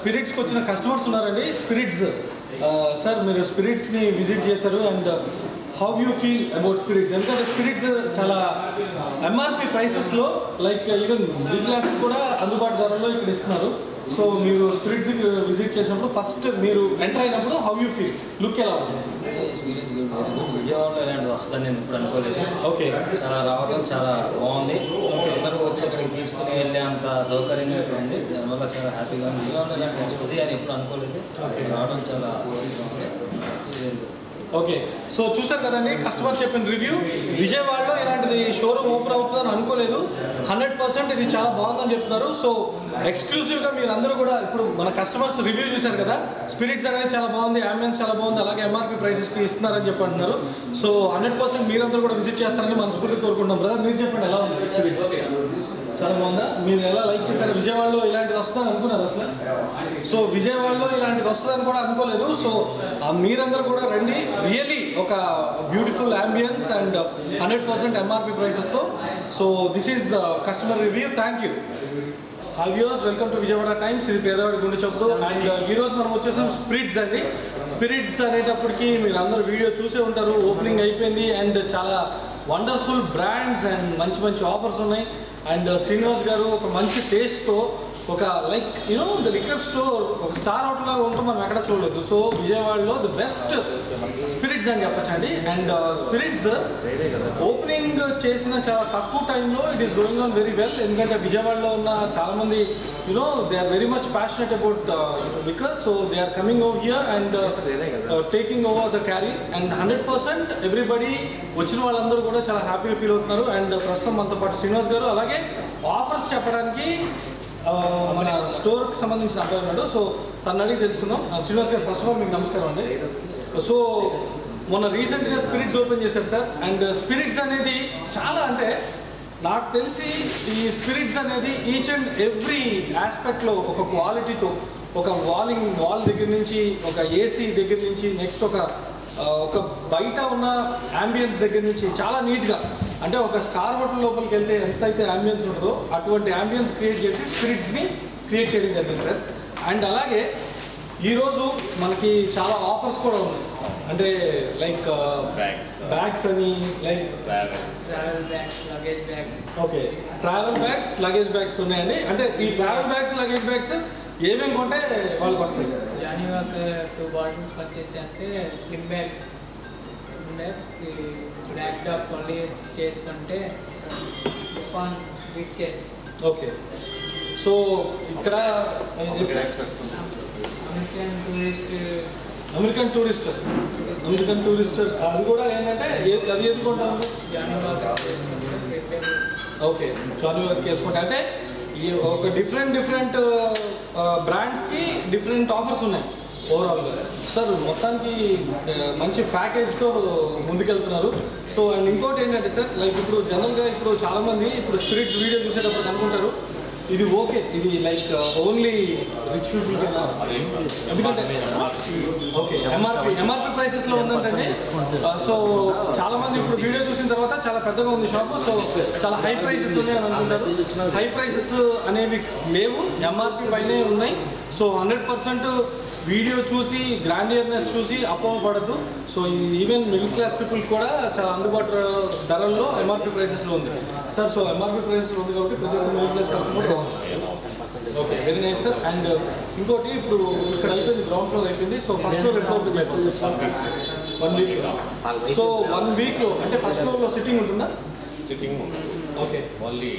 స్పిరిట్స్కి వచ్చిన కస్టమర్స్ ఉన్నారండి Spirits sir మీరు స్పిరిట్స్ని విజిట్ చేశారు and how you feel about Spirits ఎందుకంటే స్పిరిట్స్ చాలా ఎంఆర్పి ప్రైసెస్లో లైక్ ఈవెన్ మిడిల్ క్లాస్ కూడా అందుబాటు ధరలో ఇక్కడ ఇస్తున్నారు సో మీరు స్పిరిట్స్కి విజిట్ చేసినప్పుడు ఫస్ట్ మీరు ఎంటర్ అయినప్పుడు హౌ యూ ఫీల్ లుక్ ఎలా ఉంది స్వీట్స్ విజయవాడలో ఇలాంటిది వస్తుందని నేను ఇప్పుడు అనుకోలేదు ఓకే చాలా రావడం చాలా బాగుంది అందరూ వచ్చి అక్కడికి తీసుకుని వెళ్ళే అంత సౌకర్యంగా ఇక్కడ ఉంది దానివల్ల చాలా హ్యాపీగా ఉంది విజయవాడలో ఇలాంటి వస్తుంది అని ఎప్పుడు అనుకోలేదు రావడం చాలా బాగుంది ఇది ఓకే సో చూసారు కదండి కస్టమర్ చెప్పిన రివ్యూ విజయవాడలో ఇలాంటిది షోరూమ్ ఓపెన్ అవుతుందని అనుకోలేదు హండ్రెడ్ పర్సెంట్ ఇది చాలా బాగుందని చెప్తున్నారు సో ఎక్స్క్లూజివ్గా మీరు అందరూ కూడా ఇప్పుడు మన కస్టమర్స్ రివ్యూ చూశారు కదా స్పిరిట్స్ అనేది చాలా బాగుంది అంబియన్స్ చాలా బాగుంది అలాగే ఎంఆర్పి ప్రైసెస్కి ఇస్తున్నారని చెప్పి అంటున్నారు సో హండ్రెడ్ పర్సెంట్ మీరందరూ కూడా విజిట్ చేస్తారని మనస్ఫూర్తి కోరుకుంటున్నాం బ్రదర్ మీరు చెప్పండి ఎలా ఉంది స్పిరిట్స్ చాలా బాగుందా మీరు ఎలా లైక్ చేశారు విజయవాడలో ఇలాంటిది వస్తుందని అనుకున్నారు అసలు సో విజయవాడలో ఇలాంటిది వస్తుందని కూడా అనుకోలేదు సో ఆ మీరందరూ కూడా రండి రియలీ ఒక beautiful ambience and hundred percent MRP ప్రైసెస్తో so this is customer review thank you hi views welcome to Vijayawada Times ఇది పేదవాడి గుండె చెప్పుడు అండ్ ఈ రోజు మనం వచ్చేసాం స్పిరిట్స్ అండి స్పిరిట్స్ అనేటప్పటికి మీరు అందరూ వీడియో చూసే ఉంటారు ఓపెనింగ్ అయిపోయింది అండ్ చాలా వండర్ఫుల్ బ్రాండ్స్ అండ్ మంచి మంచి ఆఫర్స్ ఉన్నాయి అండ్ శ్రీనివాస్ గారు ఒక మంచి టేస్ట్తో ఒక like you know the liquor store ఒక స్టార్ హోటల్ లాగా ఉంటే మనం ఎక్కడ చూడలేదు సో విజయవాడలో ది బెస్ట్ స్పిరిట్స్ అని చెప్పచ్చండి అండ్ స్పిరిట్స్ ఓపెనింగ్ చేసిన చాలా తక్కువ టైంలో it is going on very well ఎందుకంటే విజయవాడలో ఉన్న చాలా మంది you know they are very much passionate about liquor so they are coming over here and taking over the carry and hundred percent everybody వచ్చిన వాళ్ళందరూ కూడా చాలా హ్యాపీగా ఫీల్ అవుతున్నారు అండ్ ప్రస్తుతం మనతో పాటు శ్రీనివాస్ గారు అలాగే ఆఫర్స్ చెప్పడానికి ఆ, మన స్టోర్కి సంబంధించిన అబ్బాయి ఉన్నాడు సో తను అడిగి తెలుసుకుందాం ఆ, శ్రీనివాస్ గారు ఫస్ట్ ఆఫ్ ఆల్ మీకు నమస్కారం అండి సో మొన్న రీసెంట్గా స్పిరిట్స్ ఓపెన్ చేశారు సార్ అండ్ స్పిరిట్స్ అనేది చాలా అంటే నాకు తెలిసి ఈ స్పిరిట్స్ అనేది ఈచ్ అండ్ ఎవ్రీ ఆస్పెక్ట్లో ఒక క్వాలిటీతో ఒక వాలింగ్ వాల్ దగ్గర నుంచి ఒక ఏసీ దగ్గర నుంచి నెక్స్ట్ ఒక ఆ, ఒక బయట ఉన్న అంబియన్స్ దగ్గర నుంచి చాలా నీట్గా అంటే ఒక స్టార్ హోటల్ లోపలికి వెళ్తే ఎంత అయితే అంబియన్స్ ఉంటుందో అటువంటి అంబియన్స్ క్రియేట్ చేసి స్పిరిట్స్ని క్రియేట్ చేయడం జరిగింది సార్ అండ్ అలాగే ఈరోజు మనకి చాలా ఆఫర్స్ కూడా ఉన్నాయి అంటే లైక్ బ్యాగ్స్ బ్యాగ్స్ అని like travels travel bags luggage bags okay travel bags luggage bags ఉన్నాయండి అంటే ఈ ట్రావెల్ బ్యాగ్స్ లగేజ్ బ్యాగ్స్ ఏమేమి కొంటే వాళ్ళకి వస్తాయి Johnnie Walk two bottles purchase చేస్తే స్లిమ్ బ్యాగ్ ఉండే ఈ ల్యాప్టాప్ ఓన్లీ చేసుకుంటే on with case okay so ఇక్కడ American tourist American tourist American tourist అది కూడా ఏంటంటే ఏ- అది ఏది కొంటాము జానీ వాక్ చేసుకుంటే ఓకే జానీ వర్క్ వేసుకుంటే అంటే ఈ ఒక డిఫరెంట్ డిఫరెంట్ బ్రాండ్స్కి డిఫరెంట్ ఆఫర్స్ ఉన్నాయి ఓవరాల్గా సార్ మొత్తానికి ఆ, మంచి ప్యాకేజ్తో ముందుకెళ్తున్నారు సో అండ్ ఇంకోటి ఏంటంటే సార్ లైక్ ఇప్పుడు జనరల్గా ఇప్పుడు చాలామంది ఇప్పుడు స్పిరిట్స్ వీడియో చూసేటప్పుడు అనుకుంటారు ఇది ఓకే ఇది లైక్ ఓన్లీ రిచ్ పీపుల్ ఎందుకంటే ఓకే ఎంఆర్పి ఎంఆర్పి ప్రైసెస్ లో ఉందంటే సో చాలా మంది ఇప్పుడు వీడియో చూసిన తర్వాత చాలా పెద్దగా ఉంది షాప్ సో చాలా హై ప్రైసెస్ ఉన్నాయి అని అనుకుంటారు హై ప్రైసెస్ అనేవి లేవు ఎంఆర్పి పైనే ఉన్నాయి సో హండ్రెడ్ పర్సెంట్ వీడియో చూసి గ్రాండియర్నెస్ చూసి అపోహపడద్దు so even middle class people కూడా చాలా అందుబాటు ధరల్లో ఎంఆర్పి ప్రైసెస్లో ఉంది సార్ సో ఎంఆర్పి ప్రైసెస్ ఉంది కాబట్టి ప్రతి ఒక్క మిడిల్ క్లాస్ పర్సన్ కూడా okay very nice sir and ఇంకోటి ఇప్పుడు ఇక్కడ అయిపోయింది గ్రౌండ్ ఫ్లోర్ అయిపోయింది సో ఫస్ట్ ఫ్లోర్ ఎప్పుడు ఓపెన్ చేస్తాం వన్ వీక్ సో వన్ వీక్లో అంటే ఫస్ట్ ఫ్లోర్లో సిట్టింగ్ ఉంటుందా sitting okay only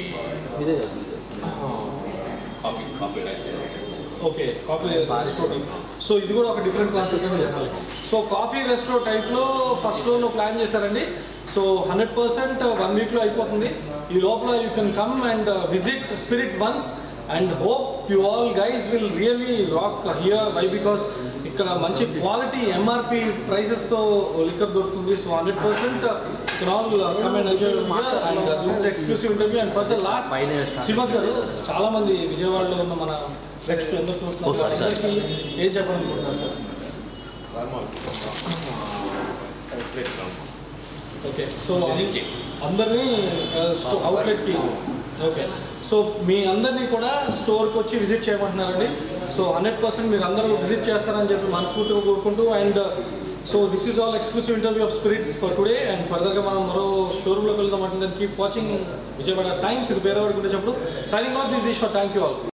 coffee coffee rice okay coffee resto type so ఇది కూడా ఒక డిఫరెంట్ కాన్సెప్ట్ అని చెప్పాలి సో కాఫీ రెస్టో టైప్లో ఫస్ట్ ఫ్లోర్లో ప్లాన్ చేశారండి సో హండ్రెడ్ పర్సెంట్ వన్ వీక్లో అయిపోతుంది ఈ లోపల you can come and visit spirit once and hope you all guys will really rock here why because ఇక్కడ మంచి క్వాలిటీ ఎంఆర్పి ప్రైసెస్తో లిక్కర్ దొరుకుతుంది so hundred percent can all come and enjoy and this is exclusive interview and for the last Srinivas garu చాలా మంది విజయవాడలో ఉన్న మన next ఎందుకు చూస్తున్నారు అందరికీ ఏం చెప్పాలనుకుంటున్నారు సార్ సార్ మాకు అవుట్లెట్ ఓకే సో Visit చేయి. అందరినీ అవుట్లెట్కి ఓకే సో మీ అందరినీ కూడా స్టోర్కి వచ్చి విజిట్ చేయమంటున్నారండి సో హండ్రెడ్ పర్సెంట్ మీరు అందరూ విజిట్ చేస్తారని చెప్పి మనస్ఫూర్తిగా కోరుకుంటూ and so this is all exclusive interview of spirits for today and ఫర్దర్గా మనం మరో షోరూంలోకి వెళ్దాం అంటే కీప్ వాచింగ్ విజయవాడ టైమ్స్ ఇది పేరు వరకు చెప్పు signing off this Eshwar thank you all